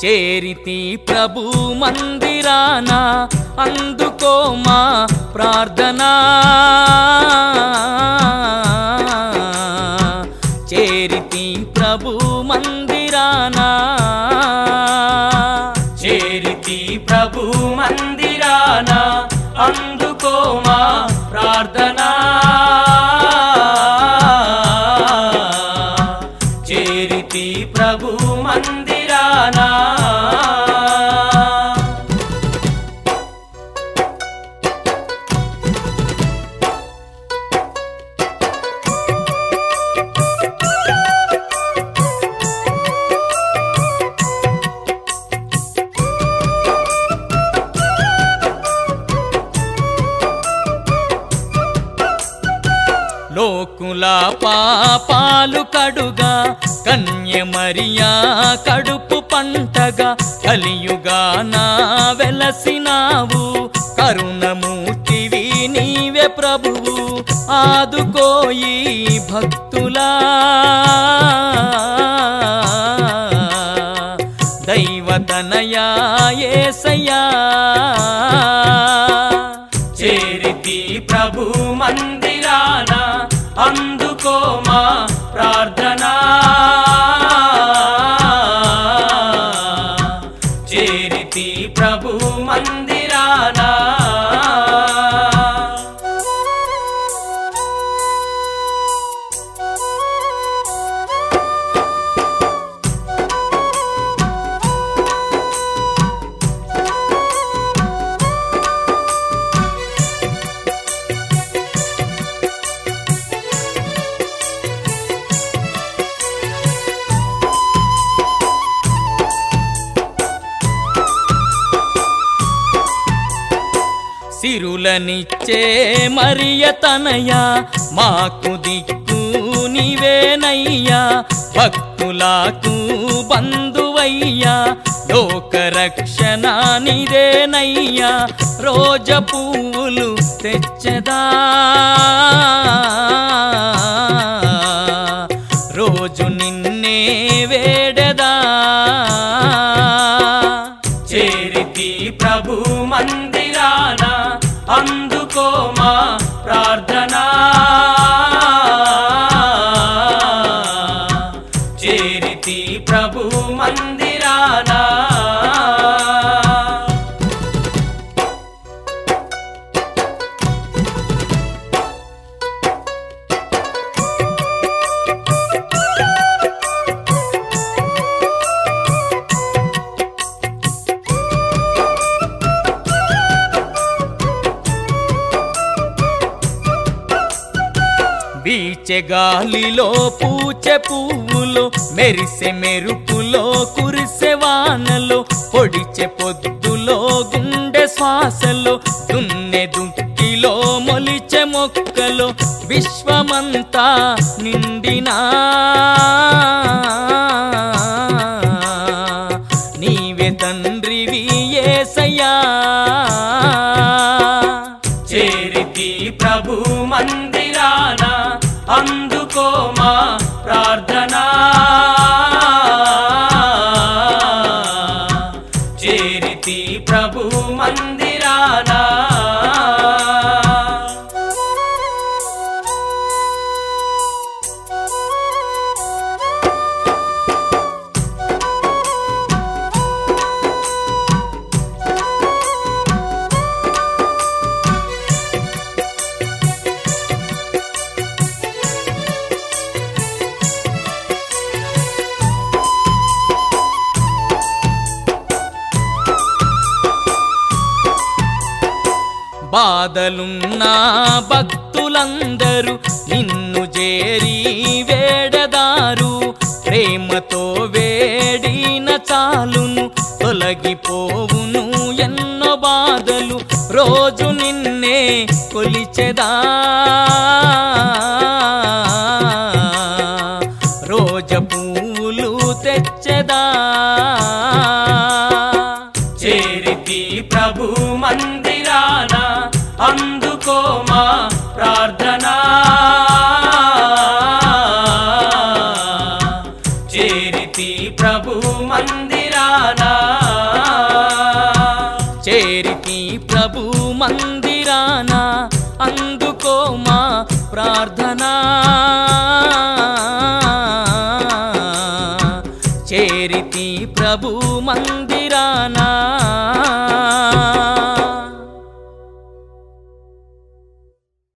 చేరితి ప్రభు మందిరాన అందుకో మా ప్రార్థనా చేరితి ప్రభు మందిరాన చేరితి ప్రభు మందిరాన అందుకో మా ప్రార్థనా చేరితి ప్రభు మందిరాన లోకుల పాపాలు కడుగా కన్యమరియా కడుపు పంటగా కలియుగాన వెలసినావు కరుణమూర్తివి నీవే ప్రభువు ఆదుకోయి భక్తులా దైవతనయా ఏసయ్యా చేరితి ప్రభు మందిరాన అందుకో మా ప్రార్థనా చేరితి ప్రభు మందిరాన సిరులనిచ్చే మరియ తనయ మాకు దిక్కు నీవేనయ్యా భక్తులకు బంధువయ్యా లోకరక్షణ నిదేనయ్యా రోజ పువ్వులు తెచ్చదా రోజు నిన్నే వేడదా చేరితి ప్రభు మందిరాన అందుకో మా ప్రార్థనా చేరితి ప్రభు మందిరాన బీచె గాలిలో పూచె పువ్వులో మెరిసె మెరుపులో కురిసె వానలో పొడిచె పొద్దులో గుండె శ్వాసలో దున్నె దుక్కిలో మొలిచె మొక్కలో విశ్వమంతా నిండినా నీవే తండ్రివి ఏసయ్యా చేరితి ప్రభు మందిరాన అందుకో మా ప్రార్థనా చేరితి ప్రభు మందిరాన బాధలున్న భక్తులందరూ నిన్ను చేరి వేడదారు ప్రేమతో వేడిన చాలును తొలగిపోవును ఎన్నో బాధలు రోజు నిన్నే కొలిచెదా రోజ పూలు తెచ్చెదా చేరితి ప్రభు మందిరాన అందుకో మా ప్రార్థనా చేరితి ప్రభు మందిరాన